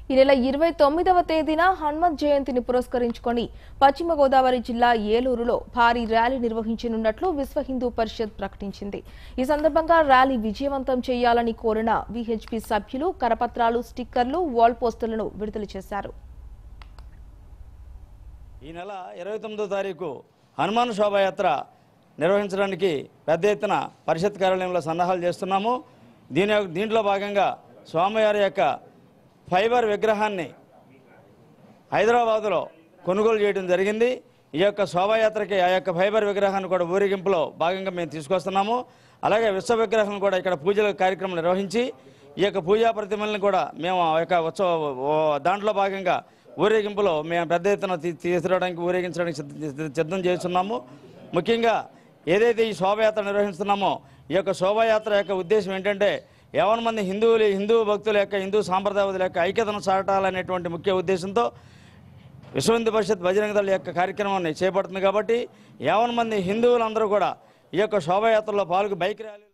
ఈ నెల ఇరవై తొమ్మిదవ తేదీన హనుమత్ జయంతిని పురస్కరించుకొని పశ్చిమ గోదావరి జిల్లా ఏలూరులో భారీ ర్యాలీ నిర్వహించనున్నట్లు విశ్వ హిందూ పరిషత్ ప్రకటించింది ఈ సందర్భంగా ర్యాలీ విజయవంతం చేయాలని కోరిన విహెచ్పి సభ్యులు కరపత్రాలు స్టిక్కర్లు వాల్ పోస్టర్లను విడుదల చేశారు ఈ నెల ఇరవై తొమ్మిదో తారీఖు హనుమాన్ శోభాయాత్ర నిర్వహించడానికి పెద్ద ఎత్తున పరిషత్ కార్యాలయంలో సన్నాహాలు చేస్తున్నాము దీని యొక్క- దీంట్లో భాగంగా స్వామివారి యొక్క ఫైబర్ విగ్రహాన్ని హైదరాబాదులో కొనుగోలు చేయడం జరిగింది ఈ యొక్క శోభాయాత్రకి ఆ యొక్క ఫైబర్ విగ్రహాన్ని కూడా ఊరేగింపులో భాగంగా మేము తీసుకొస్తున్నాము అలాగే విశ్వ విగ్రహం కూడా ఇక్కడ పూజల కార్యక్రమం నిర్వహించి ఈ యొక్క పూజా ప్రతిమలను కూడా మేము ఆ యొక్క ఉత్సవ ఓ- దాంట్లో భాగంగా ఊరేగింపులో మేము పెద్ద ఎత్తున తీ- తీసుకురావడానికి ఊరేగించడానికి సిద్ధ- సిద్ధం చేస్తున్నాము ముఖ్యంగా ఏదైతే ఈ శోభయాత్ర నిర్వహిస్తున్నామో ఈ యొక్క శోభాయాత్ర యొక్క ఉద్దేశం ఏంటంటే ఎవరి మంది హిందువులు హిందూ భక్తుల యొక్క హిందూ సాంప్రదాయాల యొక్క ఐక్యతను చాటాలనేటువంటి ముఖ్య ఉద్దేశంతో విశ్వ హిందూ పరిషత్ బజరంగ దళ యొక్క కార్యక్రమాన్ని చేపడుతుంది కాబట్టి యావన్ మంది హిందువులందరూ కూడా ఈ యొక్క శోభాయాత్రలో పాల్గొ బైక్ ర్యాలీ